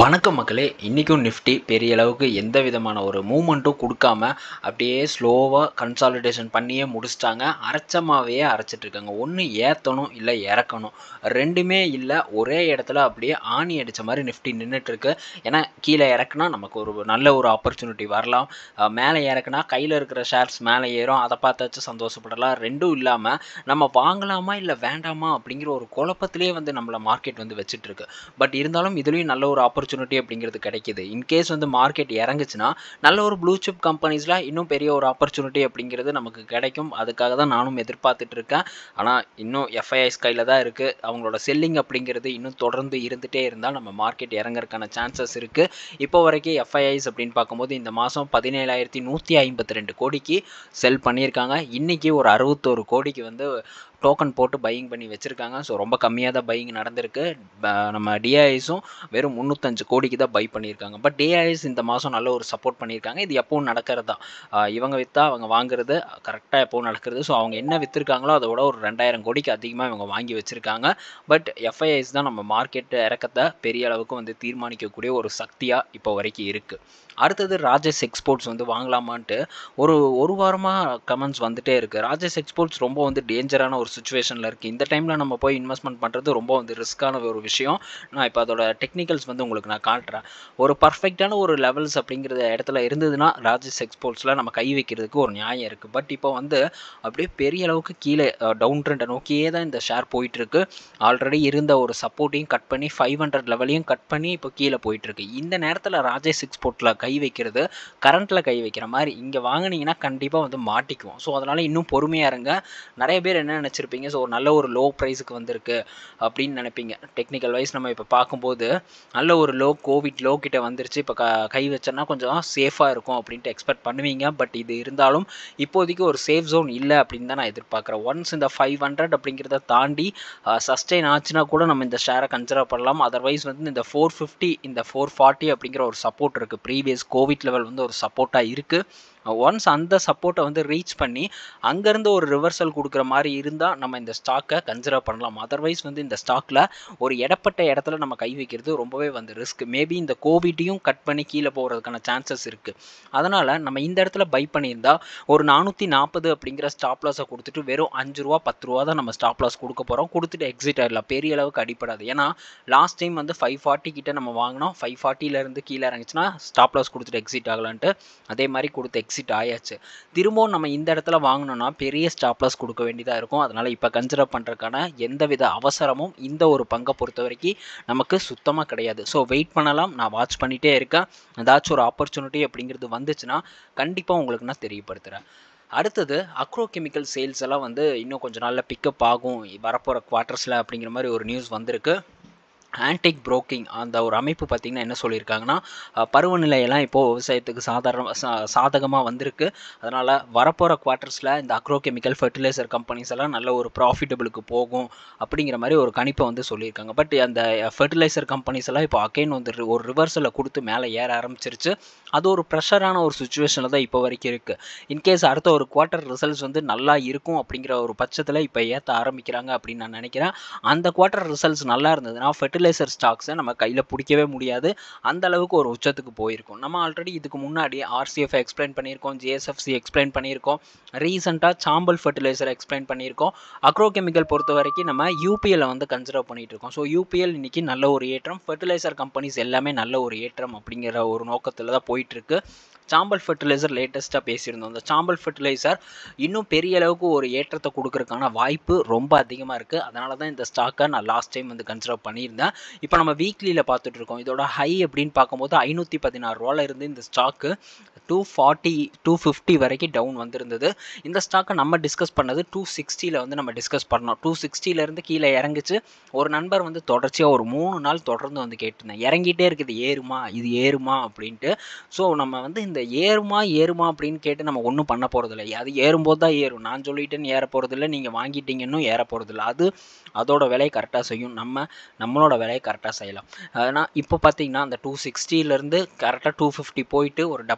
வணக்கம் மக்களே இன்றைக்கும் நிஃப்டி பெரிய அளவுக்கு எந்த விதமான ஒரு மூமெண்ட்டும் கொடுக்காம அப்படியே ஸ்லோவாக கன்சாலிடேஷன் பண்ணியே முடிச்சிட்டாங்க அரைச்சமாவே அரைச்சிட்டு இருக்காங்க ஒன்று ஏற்றணும் இல்லை இறக்கணும் ரெண்டுமே இல்லை ஒரே இடத்துல அப்படியே ஆணி அடித்த மாதிரி நிஃப்டி நின்றுட்டு இருக்கு ஏன்னா கீழே இறக்குனா நமக்கு ஒரு நல்ல ஒரு ஆப்பர்ச்சுனிட்டி வரலாம் அஹ் மேலே இறக்குனா கையில் இருக்கிற ஷேர்ஸ் மேலே ஏறும் அதை பார்த்தாச்சும் சந்தோஷப்படலாம் ரெண்டும் இல்லாமல் நம்ம வாங்கலாமா இல்லை வேண்டாமா அப்படிங்கிற ஒரு குழப்பத்திலே வந்து நம்மளை மார்க்கெட் வந்து வச்சுட்டு இருக்கு பட் இருந்தாலும் இதுலேயும் நல்ல ஒரு ஆப்பர்ச்சுனிட்டி அப்படிங்கிறது கிடைக்கிது இன்கேஸ் வந்து மார்க்கெட் இறங்குச்சுன்னா நல்ல ஒரு ப்ளூ சிப் கம்பெனிஸில் இன்னும் பெரிய ஒரு ஆப்பர்ச்சுனிட்டி அப்படிங்கிறது நமக்கு கிடைக்கும் அதுக்காக தான் நானும் எதிர்பார்த்துட்டு இருக்கேன் ஆனால் இன்னும் எஃப்ஐஐஸ் கையில் தான் இருக்குது அவங்களோட செல்லிங் அப்படிங்கிறது இன்னும் தொடர்ந்து இருந்துகிட்டே இருந்தால் நம்ம மார்க்கெட் இறங்கறதுக்கான சான்சஸ் இருக்குது இப்போ வரைக்கும் எஃப்ஐஐஸ் அப்படின்னு பார்க்கும்போது இந்த மாதம் பதினேழாயிரத்தி நூற்றி ஐம்பத்தி ரெண்டு கோடிக்கு செல் பண்ணியிருக்காங்க இன்றைக்கி ஒரு அறுபத்தோரு கோடிக்கு வந்து டோக்கன் போட்டு பையிங் பண்ணி வச்சுருக்காங்க ஸோ ரொம்ப கம்மியாக தான் பையிங் நடந்திருக்கு ப- நம்ம டிஐஎஸும் வெறும் முந்நூற்றஞ்சு கோடிக்கு தான் பை பண்ணியிருக்காங்க பட் டிஐஎஸ் இந்த மாதம் நல்ல ஒரு சப்போர்ட் பண்ணியிருக்காங்க இது எப்பவும் நடக்கிறது தான் ஆஹ் இவங்க விற்றா அவங்க வாங்குறது கரெக்டாக எப்பவும் நடக்கிறது ஸோ அவங்க என்ன விற்றுருக்காங்களோ அதை விட ஒரு ரெண்டாயிரம் கோடிக்கு அதிகமாக இவங்க வாங்கி வச்சுருக்காங்க பட் எஃப்ஐஐஸ் தான் நம்ம மார்க்கெட் இறக்கத்தை பெரிய அளவுக்கு வந்து தீர்மானிக்கக்கூடிய ஒரு சக்தியாக இப்போ வரைக்கும் இருக்குது அடுத்தது ராஜேஷ் எக்ஸ்போர்ட்ஸ் வந்து வாங்கலாமான்ட்டு ஒரு ஒரு வாரமாக கமெண்ட்ஸ் வந்துட்டே இருக்குது ராஜேஷ் எக்ஸ்போர்ட்ஸ் ரொம்ப வந்து டேஞ்சரான ஒரு சுச்சுவேஷனில் இருக்குது இந்த டைமில் நம்ம போய் இன்வெஸ்ட்மெண்ட் பண்ணுறது ரொம்ப வந்து ரிஸ்க்கான ஒரு விஷயம் நான் இப்போ அதோட டெக்னிக்கல்ஸ் வந்து உங்களுக்கு நான் காட்டுறேன் ஒரு பர்ஃபெக்டான ஒரு லெவல்ஸ் அப்படிங்கிற இடத்துல இருந்ததுன்னா ராஜேஷ் எக்ஸ்போர்ட்ஸில் நம்ம கை வைக்கிறதுக்கு ஒரு நியாயம் இருக்குது பட் இப்போ வந்து அப்படியே பெரிய அளவுக்கு கீழே டவுன் ட்ரெண்டை நோக்கியே தான் இந்த ஷேர் போயிட்டுருக்கு ஆல்ரெடி இருந்த ஒரு சப்போர்ட்டையும் கட் பண்ணி ஃபைவ் ஹண்ட்ரட் லெவலையும் கட் பண்ணி இப்போ கீழே போயிட்டுருக்கு இந்த நேரத்தில் ராஜேஷ் எக்ஸ்போர்ட்டில் கை வைக்கிறது கரண்ட்டில் கை வைக்கிற மாதிரி இங்கே வாங்குனீங்கன்னா கண்டிப்பாக வந்து மாட்டிக்குவோம் ஸோ அதனால் இன்னும் பொறுமையாக இருங்க நிறைய பேர் என்ன நினச்சிருப்பீங்க ஸோ ஒரு நல்ல ஒரு லோ ப்ரைஸுக்கு வந்திருக்கு அப்படின்னு நினைப்பீங்க டெக்னிக்கல் வைஸ் நம்ம இப்போ பார்க்கும்போது நல்ல ஒரு லோ கோவிட் லோ கிட்ட வந்துருச்சு இப்போ க கை வச்சோன்னா கொஞ்சம் சேஃபாக இருக்கும் அப்படின்ட்டு எக்ஸ்பெக்ட் பண்ணுவீங்க பட் இது இருந்தாலும் இப்போதைக்கு ஒரு சேஃப் ஜோன் இல்லை அப்படின்னு தான் நான் எதிர்பார்க்குறேன் ஒன்ஸ் இந்த ஃபைவ் ஹண்ட்ரட் அப்படிங்கிறத தாண்டி சஸ்டெயின் ஆச்சுன்னா கூட நம்ம இந்த ஷேரை கன்சிடர் பண்ணலாம் அதர்வைஸ் வந்து இந்த ஃபோர் ஃபிஃப்டி இந்த ஃபோர் ஃபார்ட்டி அப்படிங்கிற ஒரு சப்போர்ட் இருக்குது ப்ரீவியஸ் கோவிட் லெவல் வந்து ஒரு சப்போர்ட்டாக இருக்குது ஒன்ஸ் அந்த சப்போர்ட்டை வந்து ரீச் பண்ணி அங்கேருந்து ஒரு ரிவர்சல் கொடுக்குற மாதிரி இருந்தால் நம்ம இந்த ஸ்டாக்கை கன்சிடர் பண்ணலாம் அதர்வைஸ் வந்து இந்த ஸ்டாக்கில் ஒரு இடப்பட்ட இடத்துல நம்ம கை வைக்கிறது ரொம்பவே வந்து ரிஸ்க் மேபி இந்த கோவிட்டையும் கட் பண்ணி கீழே போகிறதுக்கான சான்சஸ் இருக்குது அதனால் நம்ம இந்த இடத்துல பை பண்ணியிருந்தா ஒரு நானூற்றி நாற்பது அப்படிங்கிற ஸ்டாப் லாஸை கொடுத்துட்டு வெறும் அஞ்சு ரூபா பத்து ரூபா தான் நம்ம ஸ்டாப் லாஸ் கொடுக்க போகிறோம் கொடுத்துட்டு எக்ஸிட் ஆகிடலாம் பெரிய அளவுக்கு அடிப்படாது ஏன்னா லாஸ்ட் டைம் வந்து ஃபைவ் ஃபார்ட்டி கிட்ட நம்ம வாங்கினோம் ஃபைவ் ஃபார்ட்டிலேருந்து கீழே இறங்குச்சுன்னா ஸ்டாப் லாஸ் கொடுத்துட்டு எக்ஸிட் ஆகலான்ட்டு அதே மாதிரி கொடுத்து எக்ஸிட் ஆயாச்சு திரும்பவும் நம்ம இந்த இடத்துல வாங்கினோம்னா பெரிய ஸ்டாப் லாஸ் கொடுக்க வேண்டியதாக இருக்கும் அதனால் இப்போ கன்சிடர் பண்ணுறதுக்கான எந்தவித அவசரமும் இந்த ஒரு பங்கை பொறுத்த வரைக்கும் நமக்கு சுத்தமாக கிடையாது ஸோ வெயிட் பண்ணலாம் நான் வாட்ச் பண்ணிகிட்டே இருக்கேன் ஏதாச்சும் ஒரு ஆப்பர்ச்சுனிட்டி அப்படிங்கிறது வந்துச்சுன்னா கண்டிப்பாக உங்களுக்கு நான் தெரியப்படுத்துகிறேன் அடுத்தது அக்ரோ கெமிக்கல் சேல்ஸ் எல்லாம் வந்து இன்னும் கொஞ்சம் நாளில் பிக்கப் ஆகும் வரப்போகிற குவார்ட்டர்ஸில் அப்படிங்கிற மாதிரி ஒரு நியூஸ் வந்திருக்கு ஆன்டிக் புரோக்கிங் அந்த ஒரு அமைப்பு பார்த்திங்கன்னா என்ன சொல்லியிருக்காங்கன்னா அஹ், பருவநிலையெல்லாம் இப்போது விவசாயத்துக்கு சாதாரண சா சாதகமாக வந்திருக்கு அதனால் வரப்போகிற குவார்ட்டர்ஸில் இந்த அக்ரோ கெமிக்கல் ஃபர்டிலைசர் கம்பெனிஸ் எல்லாம் நல்ல ஒரு ப்ராஃபிட்டபிளுக்கு போகும் அப்படிங்கிற மாதிரி ஒரு கணிப்பை வந்து சொல்லியிருக்காங்க பட் அந்த ஃபர்டிலைசர் கம்பெனிஸ் எல்லாம் இப்போ அகைன் வந்து ரி- ஒரு ரிவர்சலை கொடுத்து மேலே ஏற ஆரம்பிச்சிருச்சு அது ஒரு ப்ரெஷரான ஒரு சுச்சுவேஷனில் தான் இப்போ வரைக்கும் இருக்குது இன்கேஸ் அடுத்த ஒரு குவார்ட்டர் ரிசல்ட்ஸ் வந்து நல்லா இருக்கும் அப்படிங்கிற ஒரு பட்சத்தில் இப்போ ஏற்ற ஆரம்பிக்கிறாங்க அப்படின்னு நான் நினைக்கிறேன் அந்த குவார்ட்டர் ரிசல்ட்ஸ் நல்லா இருந்ததுன்னா ஃபெர்டிலைசர் ஸ்டாக்ஸை நம்ம கையில் பிடிக்கவே முடியாது அந்த அளவுக்கு ஒரு உச்சத்துக்கு போயிருக்கும் நம்ம ஆல்ரெடி இதுக்கு முன்னாடி ஆர்சிஎஃப் எக்ஸ்பிளைன் பண்ணியிருக்கோம் ஜிஎஸ்எஃப்சி எக்ஸ்பிளைன் பண்ணியிருக்கோம் ரீசெண்டாக சாம்பல் ஃபெர்டிலைசர் எக்ஸ்பிளைன் பண்ணியிருக்கோம் அக்ரோ கெமிக்கல் பொறுத்த வரைக்கும் நம்ம யூபிஎல்லை வந்து கன்சிடர் பண்ணிட்டு இருக்கோம் ஸோ யூபிஎல் இன்னைக்கு நல்ல ஒரு ஏற்றம் ஃபெர்டிலைசர் கம்பெனிஸ் எல்லாமே நல்ல ஒரு ஏற்றம் அப்படிங்கிற ஒரு நோக்கத்தில் தான் போயிட்டு இருக்கு சாம்பல் ஃபெர்டிலைசர் லேட்டஸ்ட்டாக பேசியிருந்தோம் அந்த சாம்பல் ஃபெர்டிலைசர் இன்னும் பெரிய அளவுக்கு ஒரு ஏற்றத்தை கொடுக்கறதுக்கான வாய்ப்பு ரொம்ப அதிகமாக இருக்குது அதனால தான் இந்த ஸ்டாக்கை நான் லாஸ்ட் டைம் வந்து கன்சிடர் பண்ணியிருந்தேன் இப்போ நம்ம வீக்லியில் பார்த்துட்டு இருக்கோம் இதோட ஹை அப்படின்னு பார்க்கும்போது ஐநூற்றி பதினாறு ரூபால இருந்து இந்த ஸ்டாக்கு டூ ஃபார்ட்டி டூ ஃபிஃப்டி வரைக்கும் டவுன் வந்திருந்தது இந்த ஸ்டாக்கை நம்ம டிஸ்கஸ் பண்ணது டூ சிக்ஸ்டியில் வந்து நம்ம டிஸ்கஸ் பண்ணோம் டூ சிக்ஸ்டிலேருந்து கீழே இறங்குச்சு ஒரு நண்பர் வந்து தொடர்ச்சியாக ஒரு மூணு நாள் தொடர்ந்து வந்து கேட்டிருந்தேன் இறங்கிட்டே இருக்குது ஏறுமா இது ஏறுமா அப்படின்ட்டு ஸோ நம்ம வந்து இந்த ஏறுமா ஏறுமா அப்படின்னு கேட்டு நம்ம ஒன்றும் பண்ண போகிறதில்ல அது ஏறும்போது தான் ஏறும் நான் சொல்லிட்டேன்னு ஏற போகிறதில்ல நீங்கள் வாங்கிட்டீங்கன்னு ஏற போகிறதில்ல அது அதோட விலையை கரெக்டாக செய்யும் நம்ம நம்மளோட விலையை கரெக்டாக செய்யலாம் ஆனால் இப்போ பார்த்தீங்கன்னா அந்த டூ சிக்ஸ்டிலேருந்து கரெக்டாக டூ ஃபிஃப்டி போயிட்டு ஒரு டபுள் பாட்டம்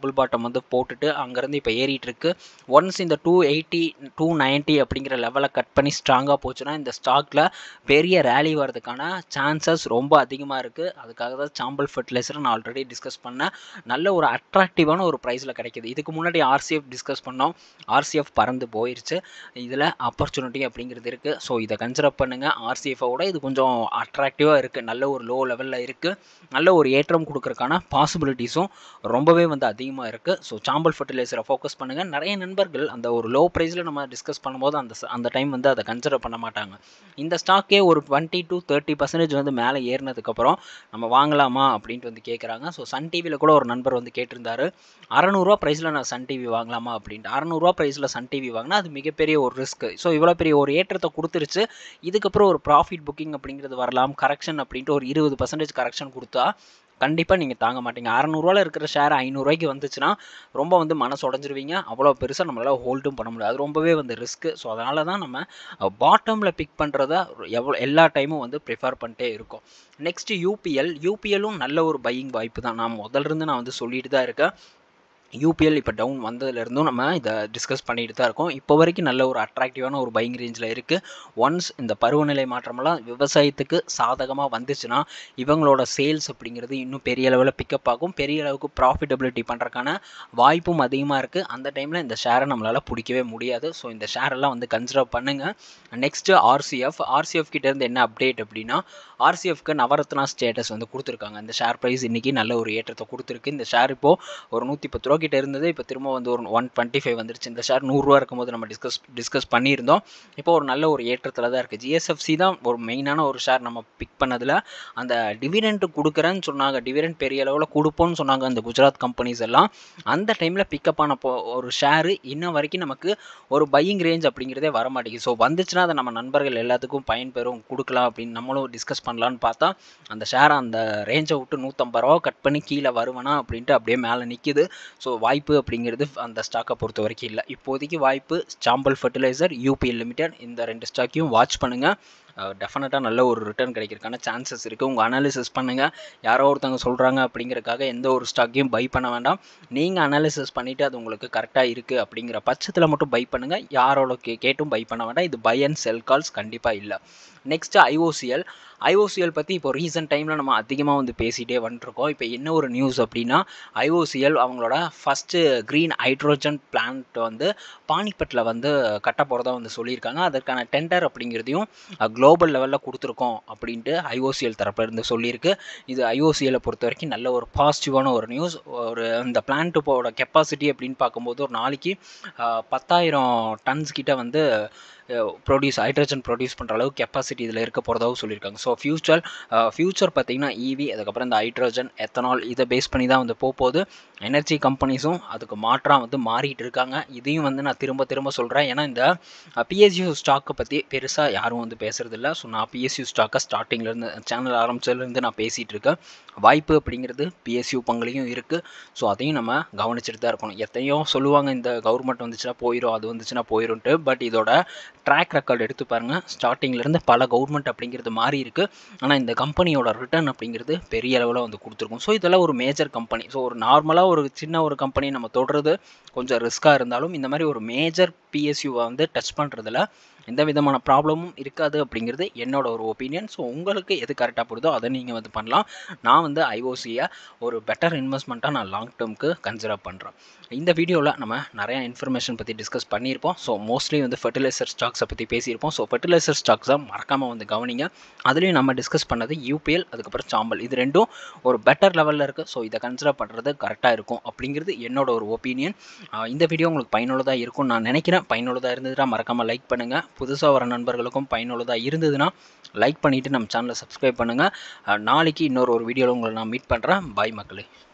நம்ம வந்து போட்டுட்டு அங்கேருந்து இப்போ ஏறிட்டு இருக்கு ஒன்ஸ் இந்த டூ எயிட்டி டூ நைன்ட்டி அப்படிங்கிற லெவலை கட் பண்ணி ஸ்ட்ராங்காக போச்சுன்னா இந்த ஸ்டாக்கில் பெரிய ரேலி வரதுக்கான சான்சஸ் ரொம்ப அதிகமாக இருக்குது அதுக்காக தான் சாம்பல் ஃபர்டிலைசர் நான் ஆல்ரெடி டிஸ்கஸ் பண்ணேன் நல்ல ஒரு அட்ராக்டிவான ஒரு ப்ரைஸில் கிடைக்கிது இதுக்கு முன்னாடி ஆர்சிஎஃப் டிஸ்கஸ் பண்ணோம் ஆர்சிஎஃப் பறந்து போயிருச்சு இதில் ஆப்பர்ச்சுனிட்டி அப்படிங்கிறது இருக்குது ஸோ இதை கன்சிடர் பண்ணுங்கள் ஆர்சிஎஃபை விட இது கொஞ்சம் அட்ராக்டிவாக இருக்குது நல்ல ஒரு லோ லெவலில் இருக்குது நல்ல ஒரு ஏற்றம் கொடுக்கறக்கான பாசிபிலிட்டிஸும் ரொம்பவே வந்து அதிகமாக இருக்குது ஸோ சாம்பல் ஃபர்டிலைசரை ஃபோக்கஸ் பண்ணுங்கள் நிறைய நண்பர்கள் அந்த ஒரு லோ ப்ரைஸில் நம்ம டிஸ்கஸ் பண்ணும்போது அந்த அந்த டைம் வந்து அதை கன்சிடர் பண்ண மாட்டாங்க இந்த ஸ்டாக்கே ஒரு டுவெண்ட்டி டு தேர்ட்டி பர்சன்டேஜ் வந்து மேலே ஏறினதுக்கப்புறம் நம்ம வாங்கலாமா அப்படின்ட்டு வந்து கேட்குறாங்க ஸோ சன் டிவியில் கூட ஒரு நண்பர் வந்து கேட்டிருந்தாரு அறநூறுவா ப்ரைஸில் நான் சன் டிவி வாங்கலாமா அப்படின்ட்டு அறநூறுவா ப்ரைஸில் சன் டிவி வாங்கினா அது மிகப்பெரிய ஒரு ரிஸ்க் ஸோ இவ்வளோ பெரிய ஒரு ஏற்றத்தை கொடுத்துருச்சு இதுக்கப்புறம் ஒரு ப்ராஃபிட் புக்கிங் அப்படிங்கிறது வரலாம் கரெக்ஷன் அப்படின்ட்டு ஒரு இருபது பர்சன்டேஜ் கரெக்ஷன் கொடுத்தா கண்டிப்பாக நீங்கள் தாங்க மாட்டீங்க அறநூறுவாவில் இருக்கிற ஷேர் ஐநூறுரூவாய்க்கு வந்துச்சுன்னா ரொம்ப வந்து மனசு உடஞ்சிருவீங்க அவ்வளோ பெருசாக நம்மளால் ஹோல்டும் பண்ண முடியாது அது ரொம்பவே வந்து ரிஸ்க்கு ஸோ அதனால தான் நம்ம பாட்டமில் பிக் பண்ணுறத எவ்வளோ எல்லா டைமும் வந்து ப்ரிஃபர் பண்ணிட்டே இருக்கோம் நெக்ஸ்ட்டு யூபிஎல் யூபிஎல்லும் நல்ல ஒரு பையிங் வாய்ப்பு தான் நான் முதல்ல இருந்து நான் வந்து சொல்லிட்டு தான் இருக்கேன் யூபிஎல் இப்போ டவுன் வந்ததுலேருந்தும் நம்ம இதை டிஸ்கஸ் பண்ணிட்டு தான் இருக்கோம் இப்போ வரைக்கும் நல்ல ஒரு அட்ராக்டிவான ஒரு பையிங் ரேஞ்சில் இருக்குது ஒன்ஸ் இந்த பருவநிலை மாற்றமெல்லாம் விவசாயத்துக்கு சாதகமாக வந்துச்சுன்னா இவங்களோட சேல்ஸ் அப்படிங்கிறது இன்னும் பெரிய அளவில் பிக்கப் ஆகும் பெரிய அளவுக்கு ப்ராஃபிட்டபிலிட்டி பண்ணுறக்கான வாய்ப்பும் அதிகமாக இருக்குது அந்த டைமில் இந்த ஷேரை நம்மளால் பிடிக்கவே முடியாது ஸோ இந்த ஷேரெல்லாம் வந்து கன்சிடர் பண்ணுங்கள் நெக்ஸ்ட்டு ஆர்சிஎஃப் ஆர்சிஎஃப் கிட்டேருந்து என்ன அப்டேட் அப்படின்னா ஆர்சிஎஃப்க்கு நவரத்னா ஸ்டேட்டஸ் வந்து கொடுத்துருக்காங்க இந்த ஷேர் ப்ரைஸ் இன்றைக்கி நல்ல ஒரு ஏற்றத்தை கொடுத்துருக்கு இந்த ஷேர் இப்போது ஒரு நூற்றி பத்து ரூபா கிட்ட இருந்தது இப்போ திரும்ப வந்து ஒரு ஒன் டுவெண்ட்டி ஃபைவ் வந்துருச்சு இந்த ஷேர் நூறுரூவா இருக்கும்போது நம்ம டிஸ்கஸ் டிஸ்கஸ் பண்ணியிருந்தோம் இப்போ ஒரு நல்ல ஒரு ஏற்றத்தில் தான் இருக்குது ஜிஎஸ்எஃப்சி தான் ஒரு மெயினான ஒரு ஷேர் நம்ம பிக் பண்ணதில் அந்த டிவிடெண்ட் கொடுக்குறேன்னு சொன்னாங்க டிவிடெண்ட் பெரிய அளவில் கொடுப்போம்னு சொன்னாங்க அந்த குஜராத் கம்பெனிஸ் எல்லாம் அந்த டைமில் பிக்கப் ஆன போ ஒரு ஷேரு இன்ன வரைக்கும் நமக்கு ஒரு பையிங் ரேஞ்ச் அப்படிங்கிறதே வர மாட்டேங்குது ஸோ வந்துச்சுன்னா அதை நம்ம நண்பர்கள் எல்லாத்துக்கும் பயன்பெறும் கொடுக்கலாம் அப்படின்னு நம்மளும் டிஸ்கஸ் பண்ணலான்னு பார்த்தா அந்த ஷேர் அந்த ரேஞ்சை விட்டு நூற்றம்பது ரூபா கட் பண்ணி கீழே வருவேனா அப்படின்ட்டு அப்படியே மேலே நிற்கிது ஸோ வாய்ப்பு அப்படிங்கிறது அந்த ஸ்டாக்கை பொறுத்த வரைக்கும் இல்லை இப்போதைக்கு வாய்ப்பு சாம்பல் ஃபர்டிலைசர் யூபிஎல் லிமிடெட் இந்த ரெண்டு ஸ்டாக்கையும் வாட்ச் பண்ணுங்கள் டெஃபினட்டாக நல்ல ஒரு ரிட்டர்ன் கிடைக்கிறதுக்கான சான்சஸ் இருக்குது உங்கள் அனாலிசிஸ் பண்ணுங்கள் யாரோ ஒருத்தவங்க சொல்கிறாங்க அப்படிங்கிறக்காக எந்த ஒரு ஸ்டாக்கையும் பை பண்ண வேண்டாம் நீங்கள் அனாலிசிஸ் பண்ணிவிட்டு அது உங்களுக்கு கரெக்டாக இருக்குது அப்படிங்கிற பட்சத்தில் மட்டும் பை பண்ணுங்கள் யாரோட கே கேட்டும் பை பண்ண வேண்டாம் இது பை அண்ட் செல் கால்ஸ் கண்டிப்பாக இல்லை நெக்ஸ்ட்டு ஐஓசிஎல் ஐஓசிஎல் பற்றி இப்போ ரீசெண்ட் டைமில் நம்ம அதிகமாக வந்து பேசிகிட்டே வந்துட்டுருக்கோம் இப்போ என்ன ஒரு நியூஸ் அப்படின்னா ஐஓசிஎல் அவங்களோட ஃபஸ்ட்டு க்ரீன் ஹைட்ரோஜன் பிளான்ட் வந்து பானிபட்டில் வந்து கட்ட போகிறதா வந்து சொல்லியிருக்காங்க அதற்கான டெண்டர் அப்படிங்கிறதையும் குளோபல் லெவலில் கொடுத்துருக்கோம் அப்படின்ட்டு ஐஓசிஎல் தரப்புலேருந்து சொல்லியிருக்கு இது ஐஓசிஎலை பொறுத்த வரைக்கும் நல்ல ஒரு பாசிட்டிவான ஒரு நியூஸ் ஒரு இந்த பிளான்ட்டுப்போட கெப்பாசிட்டி அப்படின்னு பார்க்கும்போது ஒரு நாளைக்கு பத்தாயிரம் டன்ஸ் கிட்ட வந்து ப்ரொடியூஸ் ஹைட்ரஜன் ப்ரொடியூஸ் பண்ணுற அளவுக்கு கெப்பாசிட்டி இதில் இருக்க போகிறதாகவும் சொல்லியிருக்காங்க ஸோ ஃபியூச்சர் ஃபியூச்சர் பார்த்திங்கன்னா ஈவி அதுக்கப்புறம் இந்த ஹைட்ரஜன் எத்தனால் இதை பேஸ் பண்ணி தான் வந்து போகுது எனர்ஜி கம்பெனிஸும் அதுக்கு மாற்றாக வந்து மாறிட்டு இருக்காங்க இதையும் வந்து நான் திரும்ப திரும்ப சொல்கிறேன் ஏன்னா இந்த பிஎஸ்யூ ஸ்டாக்கை பற்றி பெருசாக யாரும் வந்து பேசுகிறதில்ல ஸோ நான் பிஎஸ்யூ ஸ்டாக்கை ஸ்டார்டிங்லேருந்து சேனல் ஆரம்பிச்சதுலேருந்து நான் பேசிகிட்டு இருக்கேன் வாய்ப்பு அப்படிங்கிறது பிஎஸ்யூ பங்குலையும் இருக்குது ஸோ அதையும் நம்ம கவனிச்சுட்டு தான் இருக்கணும் எத்தையோ சொல்லுவாங்க இந்த கவர்மெண்ட் வந்துச்சுன்னா போயிடும் அது வந்துச்சுன்னா போயிடும்ட்டு பட் இதோட ட்ராக் ரெக்கார்டு எடுத்து பாருங்கள் ஸ்டார்டிங்லேருந்து பல கவர்மெண்ட் அப்படிங்கிறது மாறி இருக்குது ஆனால் இந்த கம்பெனியோட ரிட்டர்ன் அப்படிங்கிறது பெரிய அளவில் வந்து கொடுத்துருக்கும் ஸோ இதெல்லாம் ஒரு மேஜர் கம்பெனி ஸோ ஒரு நார்மலாக ஒரு சின்ன ஒரு கம்பெனி நம்ம தொடுறது கொஞ்சம் ரிஸ்க்காக இருந்தாலும் இந்த மாதிரி ஒரு மேஜர் பிஎஸ்யூவை வந்து டச் பண்ணுறதுல எந்த விதமான ப்ராப்ளமும் இருக்காது அப்படிங்கிறது என்னோட ஒரு ஒப்பீனியன் ஸோ உங்களுக்கு எது கரெக்டாக போடுதோ அதை நீங்கள் வந்து பண்ணலாம் நான் வந்து ஐஓசியை ஒரு பெட்டர் இன்வெஸ்ட்மெண்ட்டாக நான் லாங் டேர்முக்கு கன்சிடர் பண்ணுறேன் இந்த வீடியோவில் நம்ம நிறையா இன்ஃபர்மேஷன் பற்றி டிஸ்கஸ் பண்ணியிருப்போம் ஸோ மோஸ்ட்லி வந்து ஃபெர்டிலைசர் ஸ்டாக்ஸை பற்றி பேசியிருப்போம் ஸோ ஃபெர்டிலைசர் ஸ்டாக்ஸை மறக்காமல் வந்து கவனிங்க அதுலேயும் நம்ம டிஸ்கஸ் பண்ணது யூபிஎல் அதுக்கப்புறம் சாம்பல் இது ரெண்டும் ஒரு பெட்டர் லெவலில் இருக்குது ஸோ இதை கன்சிடர் பண்ணுறது கரெக்டாக இருக்கும் அப்படிங்கிறது என்னோட ஒரு ஒப்பீனியன் இந்த வீடியோ உங்களுக்கு பயனுள்ளதாக இருக்கும் நான் நினைக்கிறேன் பயனுள்ளதாக இருந்ததுன்னா மறக்காமல் லைக் பண்ணுங்கள் புதுசாக வர நண்பர்களுக்கும் பயனுள்ளதாக இருந்ததுன்னா லைக் பண்ணிவிட்டு நம்ம சேனலை சப்ஸ்கிரைப் பண்ணுங்கள் நாளைக்கு இன்னொரு ஒரு வீடியோவில் உங்களை நான் மீட் பண்ணுறேன் பாய் மக்களே